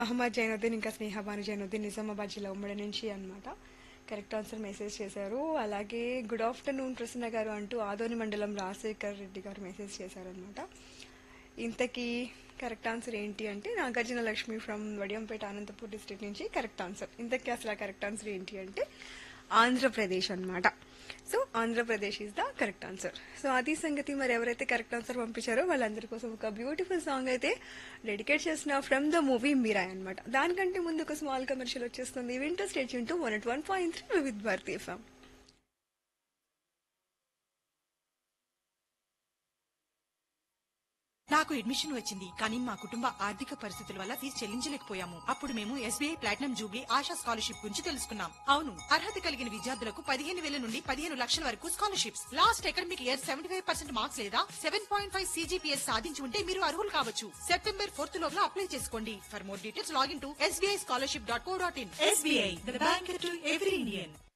అహ్మద్ జైనుద్దీన్ ఇంకా స్నేహబాను జైనుద్దీన్ నిజామాబాద్ జిల్లా ఉమ్మడి నుంచి అన్నమాట కరెక్ట్ ఆన్సర్ మెసేజ్ చేశారు అలాగే గుడ్ ఆఫ్టర్నూన్ ప్రసన్న గారు అంటూ ఆదోని మండలం రాజశేఖర్ రెడ్డి గారు మెసేజ్ చేశారనమాట ఇంతకీ కరెక్ట్ ఆన్సర్ ఏంటి అంటే నాగార్జున లక్ష్మి ఫ్రమ్ వడియంపేట అనంతపూర్ డిస్ట్రిక్ట్ నుంచి కరెక్ట్ ఆన్సర్ ఇంతకీ అసలు కరెక్ట్ ఆన్సర్ ఏంటి అంటే ఆంధ్రప్రదేశ్ అన్నమాట so Andhra Pradesh is the correct answer so అది సంగతి మరి ఎవరైతే కరెక్ట్ ఆన్సర్ పంపించారో వాళ్ళందరి కోసం ఒక బ్యూటిఫుల్ సాంగ్ అయితే డెడికేట్ చేసిన ఫ్రమ్ ద మూవీ మీరాయ్ అనమాట దానికంటే ముందు ఒక స్మాల్ కమర్షియల్ వచ్చేస్తుంది winter stage into one at one point three with భారతీయ ఫామ్ నాకు అడ్మిషన్ వచ్చింది కానీ మా కుటుంబ ఆర్థిక పరిస్థితుల వల్ల ఫీజు చెల్లించలేకపోయాము అప్పుడు మేము SBI platinum jubilee Asha scholarship గురించి తెలుసుకున్నాం అవును అర్హత కలిగిన విద్యార్థులకు పదిహేను వేల నుండి పదిహేను లక్షల వరకు scholarships last academic year seventy five percent marks లేదా సెవెన్ పాయింట్ ఫైవ్ సీజీపీఎస్ సాధించి ఉంటే మీరు అర్హులు కావచ్చు సెప్టెంబర్ ఫోర్త్ లోపల అప్లై చేసుకోండి for more details login to SBI scholarship dot co dot in SBI bank to every Indian